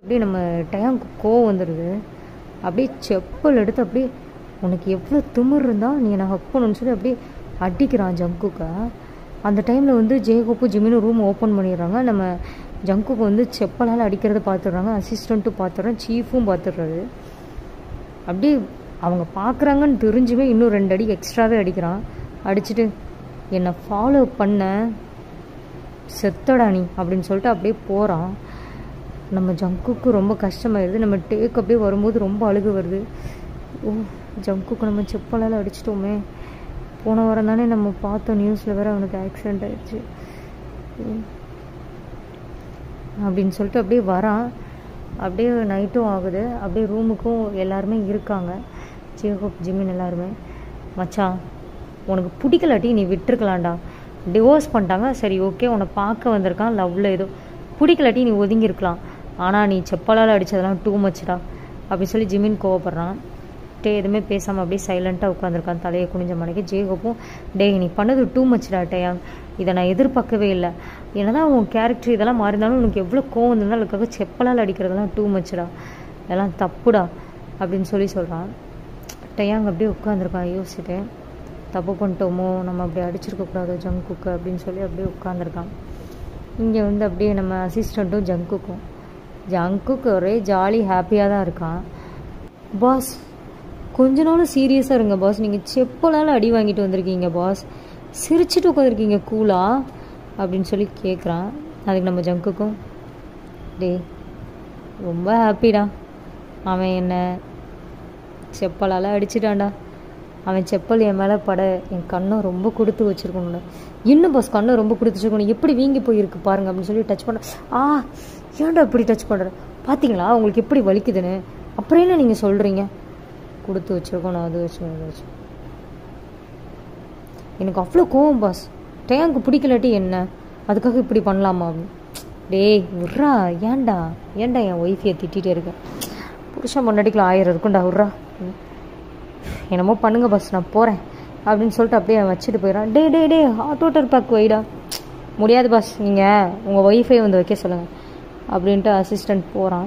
அப்படியே நம்ம டயாங்க்கு கோவம் வந்துடுது அப்படியே செப்பல் எடுத்து அப்படியே உனக்கு எவ்வளோ திமிர் இருந்தால் நீ என்னை ஹக் பண்ணணும்னு சொல்லி அப்படியே அடிக்கிறான் ஜங்குக்கை அந்த டைமில் வந்து ஜெயகோப்பு ஜிமினும் ரூம் ஓப்பன் பண்ணிடுறாங்க நம்ம ஜங்குக்கு வந்து செப்பலால் அடிக்கிறத பார்த்துடுறாங்க அசிஸ்டண்ட்டும் பார்த்துடுறேன் சீஃபும் பார்த்துடுறாரு அப்படியே அவங்க பார்க்குறாங்கன்னு தெரிஞ்சுமே இன்னும் ரெண்டு அடி எக்ஸ்ட்ராவே அடிக்கிறான் அடிச்சுட்டு என்னை ஃபாலோ பண்ண செத்தடா நீ அப்படின்னு சொல்லிட்டு அப்படியே போகிறான் நம்ம ஜங்குக்கு ரொம்ப கஷ்டமாயிருது நம்ம டேக் அப்படியே வரும்போது ரொம்ப அழுகு வருது ஓ ஜங்குக்கு நம்ம செப்பலால் அடிச்சிட்டோமே போன வாரம் தானே நம்ம பார்த்தோம் நியூஸில் வேற அவனுக்கு ஆக்சிடெண்ட் ஆயிடுச்சு ம். அப்படின்னு சொல்லிட்டு அப்படியே வரான் அப்படியே நைட்டும் ஆகுது அப்படியே ரூமுக்கும் எல்லாருமே இருக்காங்க ஜியோகோப் ஜிமின் எல்லாருமே மச்சான் உனக்கு பிடிக்கலாட்டி நீ விட்டுருக்கலாம்டா டிவோர்ஸ் பண்ணிட்டாங்க சரி ஓகே உன்னை பார்க்க வந்திருக்கான் லவ்வில் ஏதோ பிடிக்கலாட்டி நீ ஒதுங்கியிருக்கலாம் ஆனால் நீ செப்பலால் அடித்ததெல்லாம் டூ மச்டா அப்படி சொல்லி ஜிமின் கோவப்படுறான் டே எதுவுமே பேசாமல் அப்படியே சைலண்ட்டாக உட்காந்துருக்கான் தலையை குனிஞ்ச மணிக்கு ஜேகோப்பும் டேய் நீ பண்ணது டூ மச்டா டேயாங் இதை நான் எதிர்பார்க்கவே இல்லை என்னதான் உன் கேரக்டர் இதெல்லாம் மாறினாலும் உனக்கு எவ்வளோ கோவம் இருந்தாலும் அதுக்காக செப்பலால் அடிக்கிறதெல்லாம் டூ மச்டா இதெல்லாம் தப்புடா அப்படின்னு சொல்லி சொல்கிறான் டயாங் அப்படியே உட்காந்துருக்கான் யோசிச்சுட்டு தப்பு பண்ணிட்டோமோ நம்ம அப்படி அடிச்சிருக்கக்கூடாது ஜங்குக்கு அப்படின்னு சொல்லி அப்படியே உட்காந்துருக்கான் இங்கே வந்து அப்படியே நம்ம அசிஸ்டண்ட்டும் ஜங்குக்கும் ஜங்குக்கு ஒரே ஜாலி ஹாப்பியாக தான் இருக்கான் பாஸ் கொஞ்ச நாளும் சீரியஸாக இருங்க பாஸ் நீங்கள் செப்பலால் அடி வாங்கிட்டு வந்திருக்கீங்க பாஸ் சிரிச்சிட்டு உட்காந்துருக்கீங்க கூலா அப்படின்னு சொல்லி கேட்குறான் அதுக்கு நம்ம ஜங்குக்கும் டேய் ரொம்ப ஹாப்பிடா அவன் என்ன செப்பலால் அடிச்சிட்டான்டா அவன் செப்பல் என் மேலே பட என் கண்ணை ரொம்ப கொடுத்து வச்சிருக்கணும்ல இன்னும் பஸ் கண்ணை ரொம்ப கொடுத்து வச்சிருக்கணும் எப்படி வீங்கி போயிருக்கு பாருங்க அப்படின்னு சொல்லி டச் பண்ண ஆ ஏன்டா இப்படி டச் பண்ணுற பார்த்தீங்களா உங்களுக்கு எப்படி வலிக்குதுன்னு அப்புறம் என்ன நீங்கள் சொல்கிறீங்க கொடுத்து வச்சிருக்கணும் அது வச்சு அது வச்சு எனக்கு அவ்வளோ கோவம் பாஸ் டேங்க்கு பிடிக்கலாட்டி என்ன அதுக்காக இப்படி பண்ணலாமா அப்படின்னு டேய் உர்ரா ஏன்டா ஏன்டா என் ஒய்ஃபையை திட்டிகிட்டே இருக்க புருஷன் பொண்டாட்டிக்குள்ள ஆயிரம் இருக்கும்டா உர்ரா என்னமோ பண்ணுங்க பஸ் நான் போகிறேன் அப்படின்னு சொல்லிட்டு அப்படியே அவன் வச்சுட்டு போயிடறான் டே டே டே ஹாட் வாட்டர் பேக் வைடா முடியாது பாஸ் நீங்கள் உங்கள் ஒய்ஃபை வந்து வைக்க சொல்லுங்கள் அப்படின்ட்டு அசிஸ்டண்ட் போகிறான்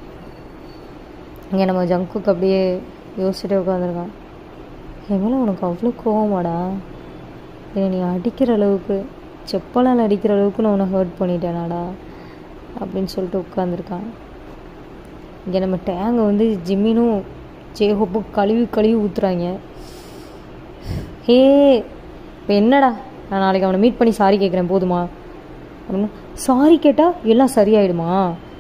இங்கே நம்ம ஜங்குக்கு அப்படியே யோசிச்சுட்டே உட்காந்துருக்கான் என் மேலே உனக்கு அவ்வளோ கோவமாடா என்னை நீ அடிக்கிற அளவுக்கு செப்பலால் அடிக்கிற அளவுக்கு நான் உன்னை ஹர்ட் பண்ணிட்டேனாடா அப்படின்னு சொல்லிட்டு உட்காந்துருக்கான் இங்கே நம்ம டேங்கை வந்து ஜிம்மினும் ஜேஹோப்பும் கழுவி கழுவி ஊற்றுறாங்க ஹே இப்போ என்னடா நான் நாளைக்கு அவனை மீட் பண்ணி சாரி கேட்குறேன் போதுமா அப்படின்னு சாரி கேட்டால் எல்லாம் சரியாயிடுமா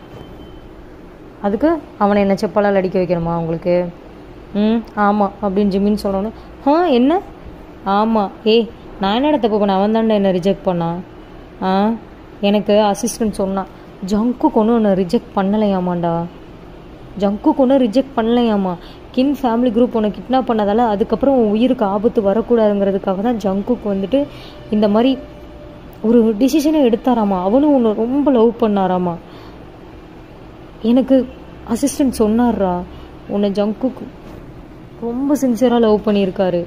அதுக்கு அவனை என்ன செப்பலால் அடிக்க வைக்கணுமா உங்களுக்கு ம் ஆமாம் அப்படின்னு ஜிம்மின்னு சொன்னோன்னே ஆ என்ன ஆமாம் ஏய் நான் என்னடா தப்பு பண்ண அவன் தானே என்னை ரிஜெக்ட் பண்ணான் ஆ எனக்கு அசிஸ்டன்ட் சொன்னான் ஜங்க்கு கொண்டு உன்னை ரிஜெக்ட் பண்ணலையாமாண்டா ஜங்கு கொண்டு ரிஜெக்ட் பண்ணலையாமா கின் ஃபேமிலி குரூப் உன்னை கிட்னாப் பண்ணதால அதுக்கப்புறம் உன் உயிருக்கு ஆபத்து வரக்கூடாதுங்கிறதுக்காக தான் ஜங்குக்கு வந்துட்டு இந்த மாதிரி ஒரு டிசிஷனை எடுத்தாராமா அவனும் உன்னை ரொம்ப லவ் பண்ணாராமா எனக்கு அசிஸ்டன்ட் சொன்னார்ரா உன்னை ஜங்குக்கு ரொம்ப சின்சியராக லவ் பண்ணியிருக்காரு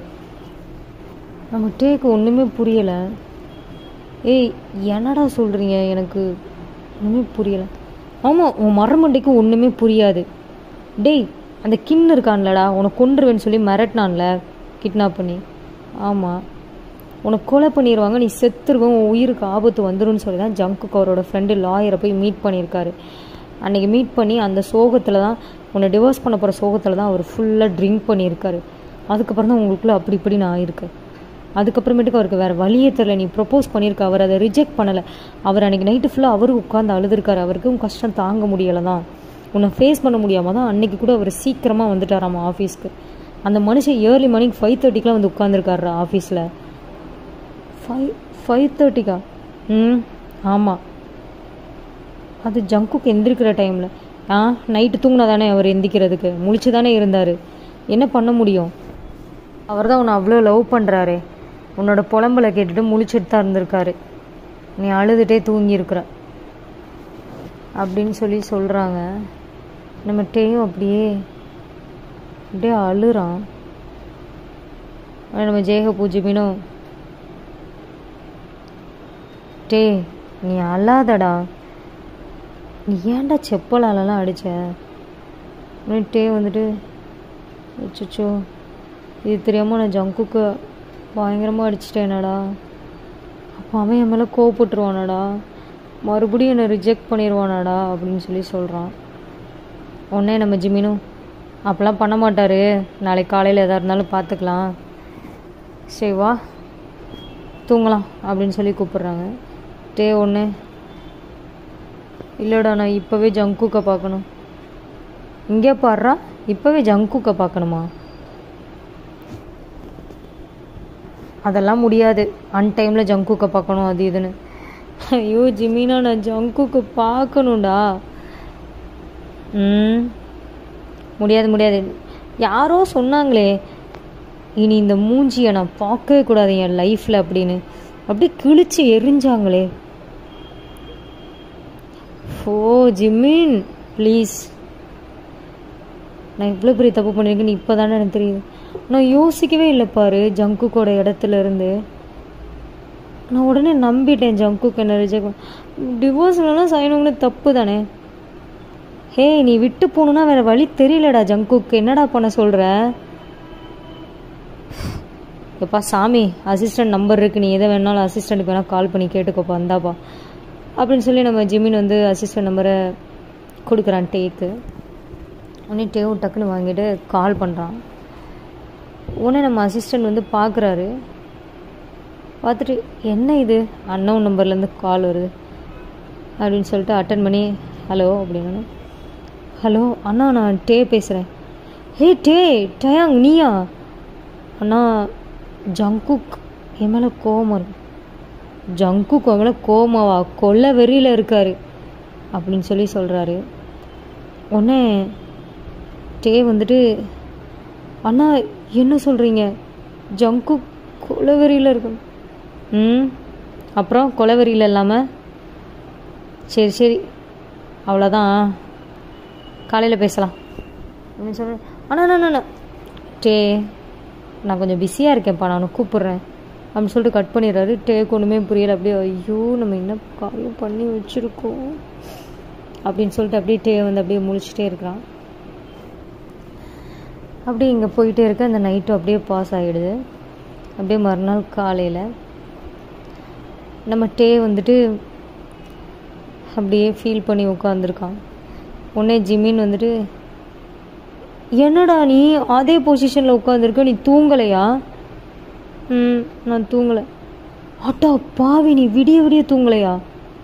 நம்ம டேக்கு ஒன்றுமே புரியலை ஏய் என்னடா சொல்கிறீங்க எனக்கு ஒன்றுமே புரியலை ஆமாம் உன் மரமண்டைக்கு ஒன்றுமே புரியாது டேய் அந்த கின் இருக்கான்லடா உனக்கு கொண்டுருவேன்னு சொல்லி மிரட்டினான்ல கிட்னாப் பண்ணி ஆமாம் உனக்கு கொலை பண்ணிடுவாங்க நீ செத்துருவேன் உன் உயிருக்கு ஆபத்து வந்துரும்னு சொல்லி தான் ஜங்குக்கு அவரோட ஃப்ரெண்டு லாயரை போய் மீட் பண்ணியிருக்காரு அன்றைக்கி மீட் பண்ணி அந்த சோகத்தில் தான் உன்னை டிவோர்ஸ் பண்ண போகிற சோகத்தில் தான் அவர் ஃபுல்லாக ட்ரிங்க் பண்ணியிருக்காரு அதுக்கப்புறம் தான் உங்களுக்குள்ளே அப்படி இப்படி நான் ஆயிருக்கேன் அதுக்கப்புறமேட்டுக்கு அவருக்கு வேறு வழியே தெரில நீ ப்ரப்போஸ் பண்ணியிருக்க அவர் அதை ரிஜெக்ட் பண்ணலை அவர் அன்றைக்கி நைட்டு ஃபுல்லாக அவரும் உட்காந்து அழுதுருக்காரு அவருக்கும் கஷ்டம் தாங்க முடியலை தான் உன்னை ஃபேஸ் பண்ண முடியாமல் தான் அன்றைக்கி கூட அவர் சீக்கிரமாக வந்துட்டாராமா ஆஃபீஸ்க்கு அந்த மனுஷன் ஏர்லி மார்னிங் ஃபைவ் தேர்ட்டிக்கெலாம் வந்து உட்காந்துருக்காரு ஆஃபீஸில் ஃபைவ் ஃபைவ் தேர்ட்டிக்கா ம் ஆமாம் அது ஜங்குக்கு எந்திரிக்கிற டைமில் ஆ நைட்டு தூங்கினா தானே அவர் எந்திக்கிறதுக்கு முழிச்சு தானே இருந்தார் என்ன பண்ண முடியும் அவர் தான் உன்னை அவ்வளோ லவ் பண்ணுறாரே உன்னோட புலம்பலை கேட்டுட்டு முழிச்சிட்டு தான் இருந்திருக்காரு நீ அழுதுகிட்டே தூங்கியிருக்கிற அப்படின்னு சொல்லி சொல்கிறாங்க நம்ம டேயும் அப்படியே அப்படியே அழுறான் ஆனா நம்ம ஜெயக பூஜிபினும் டே நீ அழாதடா நீ ஏன்டா செப்பலாலலாம் அடித்த டே வந்துட்டு அச்சோ இது தெரியாமல் நான் ஜங்குக்கு பயங்கரமாக அடிச்சிட்டேனடா அப்போ அவன் என் மேலே கோவப்பட்டுருவானடா மறுபடியும் என்னை ரிஜெக்ட் பண்ணிடுவானாடா அப்படின்னு சொல்லி சொல்கிறான் உடனே நம்ம ஜிமினும் அப்போல்லாம் பண்ண மாட்டார் நாளைக்கு காலையில் எதாக இருந்தாலும் பார்த்துக்கலாம் சரி வா தூங்கலாம் அப்படின்னு சொல்லி கூப்பிட்றாங்க டே ஒன்று இல்லைடா நான் இப்போவே ஜங்குக்கை பார்க்கணும் இங்கே பாடுறா இப்போவே ஜங்குக்கை பார்க்கணுமா அதெல்லாம் முடியாது அன்டைமில் ஜங்குக்கை பார்க்கணும் அது இதுன்னு ஐயோ ஜிமினா நான் ஜங்குக்கு பார்க்கணும்டா ம் முடியாது முடியாது யாரோ சொன்னாங்களே இனி இந்த மூஞ்சியை நான் பார்க்கவே கூடாது என் லைஃப்பில் அப்படின்னு அப்படியே கிழிச்சு எரிஞ்சாங்களே ஓ ஜிமின் ப்ளீஸ் நான் இவ்வளோ பெரிய தப்பு பண்ணியிருக்கேன்னு இப்போ தானே எனக்கு தெரியுது நான் யோசிக்கவே இல்லை பாரு ஜங்குக்கோட இடத்துல இருந்து நான் உடனே நம்பிட்டேன் ஜங்குக்கு என்ன ரிஜெக்ட் டிவோர்ஸ்லாம் சைன் உங்களுக்கு தப்பு தானே ஹே நீ விட்டு போகணுன்னா வேறு வழி தெரியலடா ஜங்குக்கு என்னடா பண்ண சொல்கிற எப்பா சாமி அசிஸ்டன்ட் நம்பர் இருக்குது நீ எதை வேணாலும் அசிஸ்டண்ட்டுக்கு வேணால் கால் பண்ணி கேட்டுக்கோப்பா இந்தாப்பா அப்படின்னு சொல்லி நம்ம ஜிமின் வந்து அசிஸ்டன்ட் நம்பரை கொடுக்குறான் டேக்கு உடனே டேவும் டக்குன்னு வாங்கிட்டு கால் பண்ணுறான் உடனே நம்ம அசிஸ்டண்ட் வந்து பார்க்குறாரு பார்த்துட்டு என்ன இது அன்னோன் நம்பர்லேருந்து கால் வருது அப்படின்னு சொல்லிட்டு அட்டன் பண்ணி ஹலோ அப்படின்னு ஹலோ அண்ணா நான் டே பேசுகிறேன் ஹே டே டயாங் நீயா அண்ணா ஜங்குக் என் மேலே கோவம் இருக்கு ஜங்குக் அவன் மேலே கோவமாவா கொல்ல வெறியில் இருக்கார் அப்படின்னு சொல்லி சொல்கிறாரு உடனே டே வந்துட்டு அண்ணா என்ன சொல்கிறீங்க ஜங்கு கொலவெறியில் இருக்கும் ம் அப்புறம் கொலவெறியில் இல்லாமல் சரி சரி அவ்வளோதான் காலையில் பேசலாம் அப்படின்னு சொல்கிறேன் அண்ணா அண்ணா அண்ணா டே நான் கொஞ்சம் பிஸியாக இருக்கேன்ப்பா நான் உனக்கு கூப்பிட்றேன் அப்படின்னு சொல்லிட்டு கட் பண்ணிடுறாரு டேக்கு ஒன்றுமே புரியல அப்படியே ஐயோ நம்ம என்ன காரியம் பண்ணி வச்சுருக்கோம் அப்படின்னு சொல்லிட்டு அப்படியே டே வந்து அப்படியே முழிச்சிட்டே இருக்கிறான் அப்படியே இங்கே போயிட்டே இருக்க அந்த நைட்டும் அப்படியே பாஸ் ஆகிடுது அப்படியே மறுநாள் காலையில் நம்ம டே வந்துட்டு அப்படியே ஃபீல் பண்ணி உட்காந்துருக்கான் உடனே ஜிமின் வந்துட்டு என்னடா நீ அதே பொசிஷனில் உட்காந்துருக்க நீ தூங்கலையா ம் நான் தூங்கலை அட்டா பாவி நீ விடிய விடிய தூங்கலையா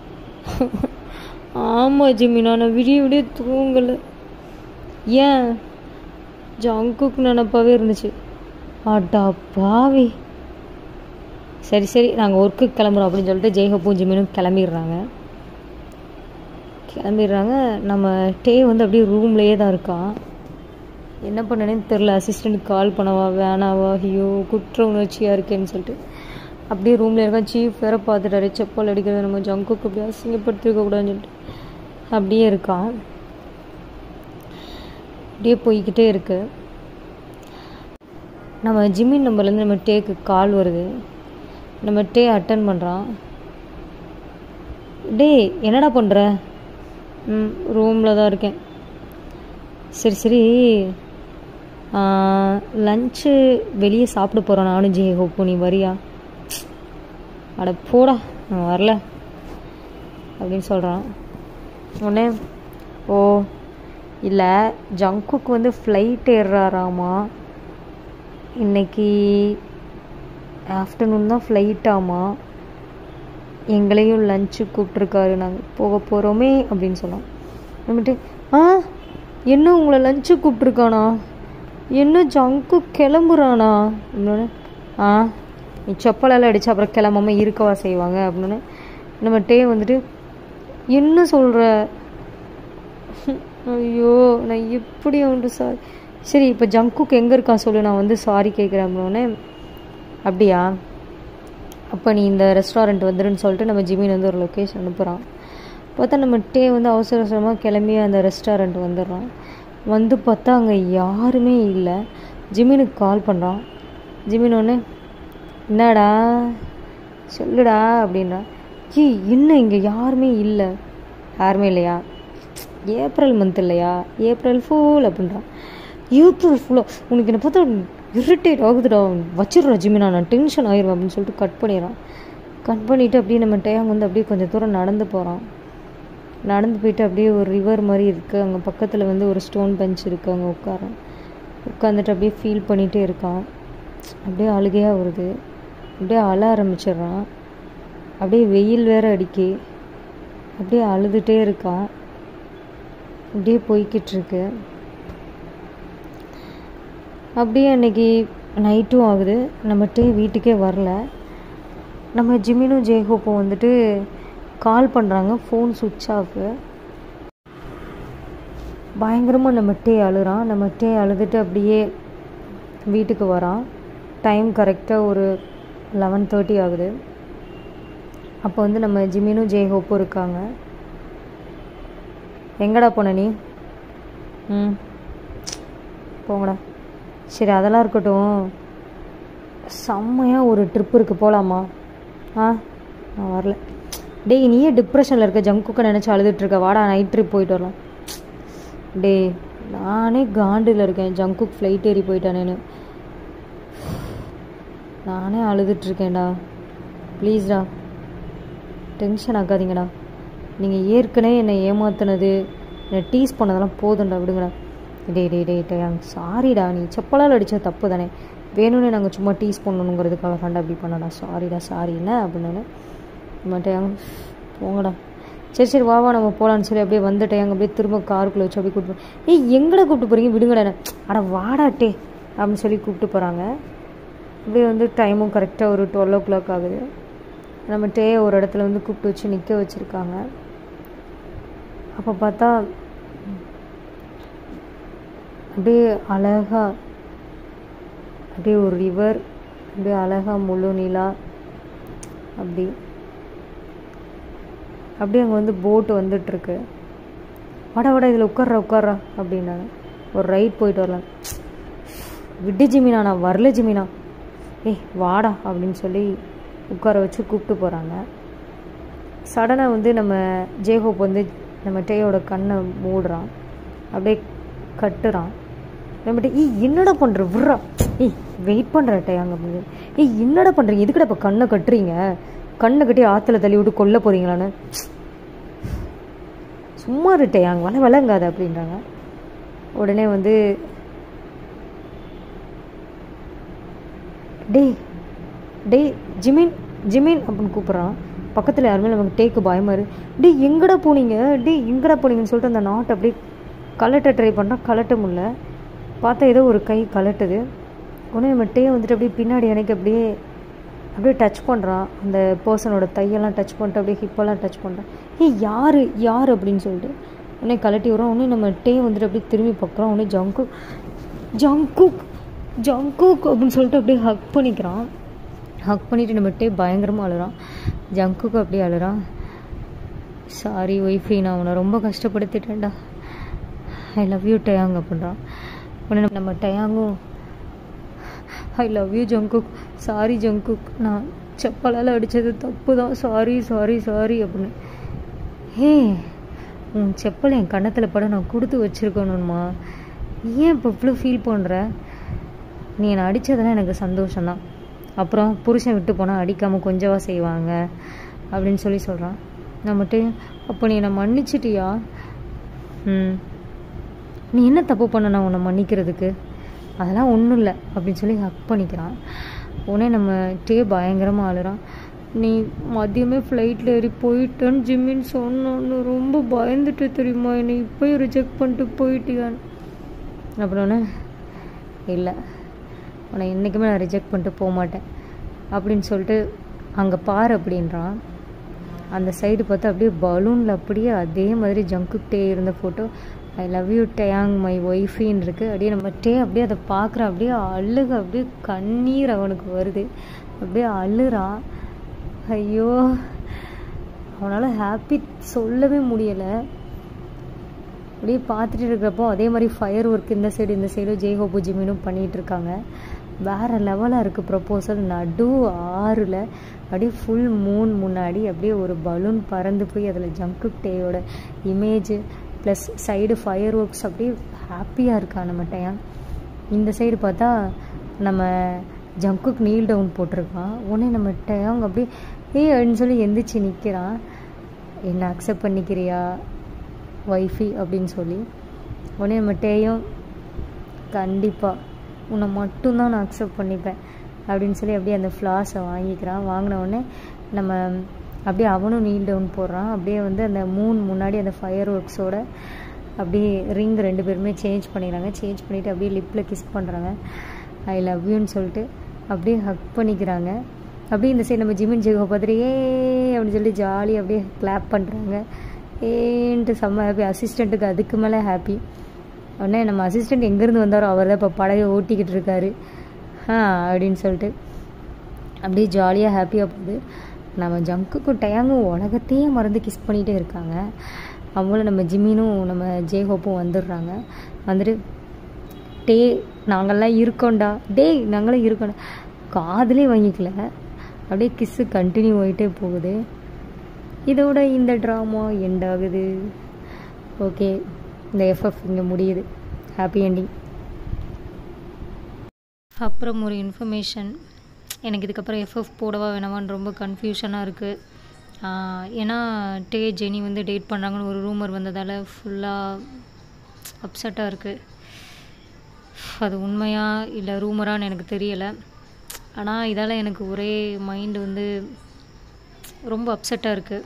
ஆமாம் ஜிமினா நான் விடிய விடிய தூங்கலை ஏன் ஜங்குக்கு நினப்பாவே இருந்துச்சு அட்டா பாவி சரி சரி நாங்கள் ஒர்க்குக்கு கிளம்புறோம் அப்படின்னு சொல்லிட்டு ஜெய்ஹப்பும் ஜிமினும் கிளம்பிடுறாங்க கிளம்பிடுறாங்க நம்ம டே வந்து அப்படியே ரூம்லேயே தான் இருக்கான் என்ன பண்ணனேன்னு தெரில அசிஸ்டண்ட் கால் பண்ணவா வேணாவா ஐயோ குற்ற உணர்ச்சியாக இருக்கேன்னு சொல்லிட்டு அப்படியே ரூமில் இருக்கான் சீஃப் வேற பார்த்துட்டாரு செப்பல் அடிக்கிறது நம்ம ஜங்குக்கு அப்படியே அசிங்கப்படுத்திருக்க கூடாதுன்னு சொல்லிட்டு அப்படியே இருக்கான் அப்படியே போய்கிட்டே இருக்கு நம்ம ஜிம்மின் நம்பர்லேருந்து நம்ம டேக்கு கால் வருது நம்ம டே அட்டன் பண்ணுறான் டே என்னடா பண்ணுற ம் ரூமில் தான் இருக்கேன் சரி சரி லஞ்சு வெளியே சாப்பிட போகிறோம் நானும் ஜெய் ஹோப்போ நீ வரியா அட போடா நான் வரல அப்படின்னு சொல்கிறான் உடனே ஓ இல்லை ஜங்குக்கு வந்து ஃப்ளைட் ஏறுறாராமா இன்னைக்கு ஆஃப்டர்நூன் தான் ஃப்ளைட்டாமா எங்களையும் லஞ்சு கூப்பிட்ருக்காரு நாங்கள் போக போகிறோமே அப்படின்னு சொன்னோம் நம்மட்டு ஆ என்ன உங்களை லஞ்சு கூப்பிட்ருக்கானா என்ன ஜங்கு கிளம்புறானா அப்படின்னு ஆ நீ செப்பலெல்லாம் அடிச்சு அப்புறம் கிளம்பாம இருக்கவா செய்வாங்க அப்படின்னு நம்ம டே வந்துட்டு என்ன சொல்கிற ஐயோ நான் எப்படி உண்டு சாரி சரி இப்போ ஜங்குக்கு எங்கே இருக்கான் சொல்லு நான் வந்து சாரி கேட்குறேன் அப்படின்னே அப்படியா அப்போ நீ இந்த ரெஸ்டாரண்ட் வந்துருன்னு சொல்லிட்டு நம்ம ஜிமின் வந்து ஒரு லொக்கேஷன் அனுப்புகிறான் பார்த்தா நம்ம டே வந்து அவசர அவசரமாக கிளம்பி அந்த ரெஸ்டாரண்ட் வந்துடுறான் வந்து பார்த்தா அங்கே யாருமே இல்லை ஜிமினுக்கு கால் பண்ணுறான் ஜிமின் ஒன்று என்னடா சொல்லுடா அப்படின்றா ஜி என்ன இங்கே யாருமே இல்லை யாருமே இல்லையா ஏப்ரல் மந்த் இல்லையா ஏப்ரல் ஃபுல் அப்படின்றான் ஏப்ரல் ஃபுல்லாக உனக்கு என்ன பார்த்தா இரிட்டேட் ஆகுதுடா வச்சிடுறா ஜிமினா நான் டென்ஷன் ஆயிரும் அப்படின்னு சொல்லிட்டு கட் பண்ணிடுறான் கட் பண்ணிவிட்டு அப்படியே நம்ம டேங் வந்து அப்படியே கொஞ்சம் தூரம் நடந்து போகிறான் நடந்து போயிட்டு அப்படியே ஒரு ரிவர் மாதிரி இருக்குது அங்கே பக்கத்தில் வந்து ஒரு ஸ்டோன் பெஞ்ச் இருக்குது அங்கே உட்காரன் உட்காந்துட்டு அப்படியே ஃபீல் பண்ணிகிட்டே இருக்கான் அப்படியே அழுகையாக வருது அப்படியே அழ ஆரம்பிச்சிடுறான் அப்படியே வெயில் வேற அடிக்கி அப்படியே அழுதுகிட்டே இருக்கான் அப்படியே போய்கிட்டு இருக்கு அப்படியே அன்னைக்கு நைட்டும் ஆகுது நம்மகிட்டே வீட்டுக்கே வரல நம்ம ஜிமினும் ஜெய்ஹோப்பும் வந்துட்டு கால் பண்ணுறாங்க ஃபோன் சுவிட்ச் ஆஃபு பயங்கரமாக நம்ம டே அழுறான் நம்ம டே அழுதுட்டு அப்படியே வீட்டுக்கு வரான் டைம் கரெக்டாக ஒரு லெவன் தேர்ட்டி ஆகுது அப்போ வந்து நம்ம ஜிமினும் ஜெய்ஹோப்பும் இருக்காங்க எங்கடா போன நீ ம் போங்கடா சரி அதெல்லாம் இருக்கட்டும் செம்மையாக ஒரு ட்ரிப் இருக்குது போகலாமா ஆ நான் வரல டேய் நீயே டிப்ரெஷனில் இருக்க ஜங்குக்க நினச்சி அழுதுட்ருக்க வாடா நைட் ட்ரிப் போயிட்டு வரலாம் டேய் நானே காண்டில் இருக்கேன் ஜங்குக் ஃப்ளைட் ஏறி போயிட்டானேன்னு நானே அழுதுட்ருக்கேன்டா ப்ளீஸ்டா டென்ஷன் ஆக்காதீங்கடா நீங்கள் ஏற்கனவே என்னை ஏமாத்துனது என்னை டீஸ் பண்ணதெல்லாம் போதும்டா விடுங்கடா டேய் டேய் டேய் டே சாரிடா நீ செப்பலால் அடித்த தப்பு தானே வேணும்னு நாங்கள் சும்மா டீஸ் பண்ணணுங்கிறதுக்காக தாண்டா அப்படி பண்ணடா சாரிடா சாரி என்ன அப்படின்னு மாட்டேன் போங்கடா சரி சரி வா வா நம்ம போகலான்னு சொல்லி அப்படியே வந்துட்டேன் அப்படியே திரும்ப காருக்குள்ளே வச்சு அப்படியே கூப்பிட்டு போ- ஏய் எங்கடா கூப்பிட்டு போகிறீங்க விடுங்கடா என்ன அட வாடாட்டே அப்படின்னு சொல்லி கூப்பிட்டு போகிறாங்க அப்படியே வந்து டைமும் கரெக்டாக ஒரு டுவெல் ஓ கிளாக் ஆகுது நம்ம டே ஒரு இடத்துல வந்து கூப்பிட்டு வச்சு நிற்க வச்சுருக்காங்க அப்போ பார்த்தா அப்படியே அழகா அப்படியே ஒரு ரிவர் அப்படியே அழகா முழு நிலா அப்படி அப்படியே அங்கே வந்து போட்டு வந்துட்டுருக்கு வாடா வாடா இதில் உட்கார்றா உட்கார்றா அப்படின்னாங்க ஒரு ரைட் போயிட்டு வரலாம் விட்டு ஜிமினா நான் வரல ஜிமினா ஏய் வாடா அப்படின்னு சொல்லி உட்கார வச்சு கூப்பிட்டு போகிறாங்க சடனாக வந்து நம்ம ஜேஹோப் வந்து நம்ம டேயோட கண்ணை மூடுறான் அப்படியே கட்டுறான் நம்மகிட்ட ஏய் என்னடா பண்ணுற விட்றா ஏய் வெயிட் பண்ணுற டேயாங்க அப்படின்னு ஏய் என்னடா பண்ணுறீங்க எதுக்குடா இப்போ கண்ணை கட்டுறீங்க கண்ணை கட்டி ஆற்றுல தள்ளி விட்டு கொல்ல போகிறீங்களான்னு சும்மா இருட்டேயாங்க வள விளங்காத அப்படின்றாங்க உடனே வந்து டேய் டேய் ஜிமின் ஜிமின் அப்படின்னு கூப்பிட்றான் பக்கத்தில் யாருமே நமக்கு டேக்கு பயமாக இருக்கு டேய் எங்கடா போனீங்க டேய் எங்கடா போனீங்கன்னு சொல்லிட்டு அந்த நாட்டை அப்படியே கலட்ட ட்ரை பண்ணால் கலட்ட முடியல பார்த்தா ஏதோ ஒரு கை கலட்டுது உடனே நம்ம டே வந்துட்டு அப்படியே பின்னாடி எனக்கு அப்படியே அப்படியே டச் பண்ணுறான் அந்த பர்சனோட தையெல்லாம் டச் பண்ணிட்டு அப்படியே ஹிப்பெல்லாம் டச் பண்ணுறான் ஏய் யார் யார் அப்படின்னு சொல்லிட்டு உடனே கலட்டி விட்றோம் உடனே நம்ம டே வந்துட்டு அப்படியே திரும்பி பார்க்குறோம் உடனே ஜங்குக் ஜங்குக் ஜங்குக் அப்படின்னு சொல்லிட்டு அப்படியே ஹக் பண்ணிக்கிறான் ஹக் பண்ணிவிட்டு நம்ம டே பயங்கரமாக அழுறான் ஜங்குக்கு அப்படியே அழுறான் சாரி ஒய்ஃபை நான் உன்னை ரொம்ப கஷ்டப்படுத்திட்டேன்டா ஐ லவ் யூ டயாங் அப்படின்றான் உடனே நம்ம- நம்ம டயாங்கும் I love you Jungkook sorry Jungkook நான் செப்பலால் அடித்தது தப்பு தான் சாரி சாரி சாரி அப்படின்னு ஹே உன் செப்பல் என் கன்னத்தில் பட நான் கொடுத்து வச்சுருக்கணும்மா ஏன் இப்போ இவ்வளோ ஃபீல் பண்ணுற நீ என்னை அடித்ததெல்லாம் எனக்கு சந்தோஷம்தான் அப்புறம் புருஷன் விட்டு போனால் அடிக்காமல் கொஞ்சவா செய்வாங்க அப்படின்னு சொல்லி சொல்கிறான் நம்மட்டு அப்போ நீ என்னை மன்னிச்சிட்டியா ம் நீ என்ன தப்பு பண்ண நான் உன்னை மன்னிக்கிறதுக்கு அதெல்லாம் ஒன்றும் இல்லை அப்படின்னு சொல்லி ஹக் பண்ணிக்கிறான் உடனே நம்ம டே பயங்கரமாக அழுறான் நீ மதியமே ஃப்ளைட்டில் ஏறி போயிட்டேன்னு ஜிம்மின்னு சொன்னோன்னு ரொம்ப பயந்துட்டு தெரியுமா என்னை இப்போயும் ரிஜெக்ட் பண்ணிட்டு போயிட்டியான்னு அப்புறம் இல்லை உன்னை என்றைக்குமே நான் ரிஜெக்ட் பண்ணிட்டு போக மாட்டேன் அப்படின்னு சொல்லிட்டு அங்கே பாரு அப்படின்றான் அந்த சைடு பார்த்தா அப்படியே பலூனில் அப்படியே அதே மாதிரி ஜங்கு டே இருந்த ஃபோட்டோ ஐ லவ் யூ டேயாங் மை ஒய்ஃபின்னு இருக்குது அப்படியே நம்ம டே அப்படியே அதை பார்க்குற அப்படியே அழுக அப்படியே கண்ணீர் அவனுக்கு வருது அப்படியே அழுறான் ஐயோ அவனால் ஹாப்பி சொல்லவே முடியலை அப்படியே பார்த்துட்டு இருக்கிறப்போ அதே மாதிரி ஃபயர் ஒர்க் இந்த சைடு இந்த சைடு ஜெய்ஹோபு ஜிமினும் பண்ணிகிட்டு இருக்காங்க வேறு லெவலாக இருக்குது ப்ரப்போசல் நடு ஆறில் அப்படியே ஃபுல் மூன் முன்னாடி அப்படியே ஒரு பலூன் பறந்து போய் அதில் ஜங்கு டேயோட image plus side fireworks அப்படியே ஹாப்பியாக இருக்கா நம்ம டயம் இந்த சைடு பார்த்தா நம்ம ஜங்குக்கு நீல் டவுன் போட்டிருக்கான் உடனே நம்ம டயாங் அப்படியே ஏய் அப்படின்னு சொல்லி எந்திரிச்சு நிற்கிறான் என்ன அக்செப்ட் பண்ணிக்கிறியா ஒய்ஃபி அப்படின்னு சொல்லி உடனே நம்ம டேயும் கண்டிப்பாக உன்னை மட்டும்தான் நான் அக்செப்ட் பண்ணிப்பேன் அப்படின்னு சொல்லி அப்படியே அந்த ஃப்ளாஸை வாங்கிக்கிறான் வாங்கின உடனே நம்ம அப்படியே அவனும் நீல் டவுன் போடுறான் அப்படியே வந்து அந்த மூன் முன்னாடி அந்த ஃபயர் ஒர்க்ஸோட அப்படியே ரிங் ரெண்டு பேருமே சேஞ்ச் பண்ணிடுறாங்க சேஞ்ச் பண்ணிவிட்டு அப்படியே லிப்பில் கிஸ் பண்ணுறாங்க ஐ லவ் யூன்னு சொல்லிட்டு அப்படியே ஹக் பண்ணிக்கிறாங்க அப்படியே இந்த சைடு நம்ம ஜிமின் ஜெகோ பார்த்துட்டு ஏ அப்படின்னு சொல்லி ஜாலியாக அப்படியே கிளாப் பண்ணுறாங்க ஏன்ட்டு செம்ம ஹாப்பி அசிஸ்டண்ட்டுக்கு அதுக்கு மேலே ஹாப்பி உடனே நம்ம அசிஸ்டண்ட் எங்கேருந்து வந்தாரோ அவர் தான் இப்போ படகை ஓட்டிக்கிட்டு இருக்காரு ஆ அப்படின்னு சொல்லிட்டு அப்படியே ஜாலியாக ஹாப்பியாக போகுது நம்ம ஜங்குக்கும் டயாங்கும் உலகத்தையே மறந்து கிஸ் பண்ணிகிட்டே இருக்காங்க அவங்களும் நம்ம ஜிம்மினும் நம்ம ஜேஹோப்பும் வந்துடுறாங்க வந்துட்டு டே நாங்கள்லாம் இருக்கோண்டா டேய் நாங்களும் இருக்கோண்டா காதுலே வாங்கிக்கல அப்படியே கிஸ்ஸு கண்டினியூ ஆகிட்டே போகுது இதோட இந்த ட்ராமா எண்ட் ஆகுது ஓகே இந்த எஃப்எஃப் இங்கே முடியுது ஹாப்பி எண்டிங் அப்புறம் ஒரு இன்ஃபர்மேஷன் எனக்கு இதுக்கப்புறம் எஃப்எஃப் போடவா வேணாமான்னு ரொம்ப கன்ஃபியூஷனாக இருக்குது ஏன்னா டே ஜெனி வந்து டேட் பண்ணுறாங்கன்னு ஒரு ரூமர் வந்ததால் ஃபுல்லாக அப்செட்டாக இருக்குது அது உண்மையா இல்லை ரூமரான்னு எனக்கு தெரியலை ஆனால் இதால் எனக்கு ஒரே மைண்டு வந்து ரொம்ப அப்செட்டாக இருக்குது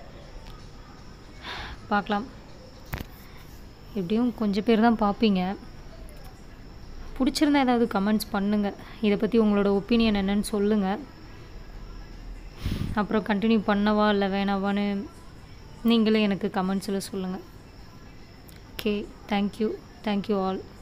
பார்க்கலாம் எப்படியும் கொஞ்சம் பேர் தான் பார்ப்பீங்க பிடிச்சிருந்தா ஏதாவது கமெண்ட்ஸ் பண்ணுங்கள் இதை பற்றி உங்களோட ஒப்பீனியன் என்னன்னு சொல்லுங்கள் அப்புறம் கண்டினியூ பண்ணவா இல்லை வேணாவான்னு நீங்களே எனக்கு கமெண்ட்ஸில் சொல்லுங்கள் ஓகே தேங்க்யூ தேங்க்யூ ஆல்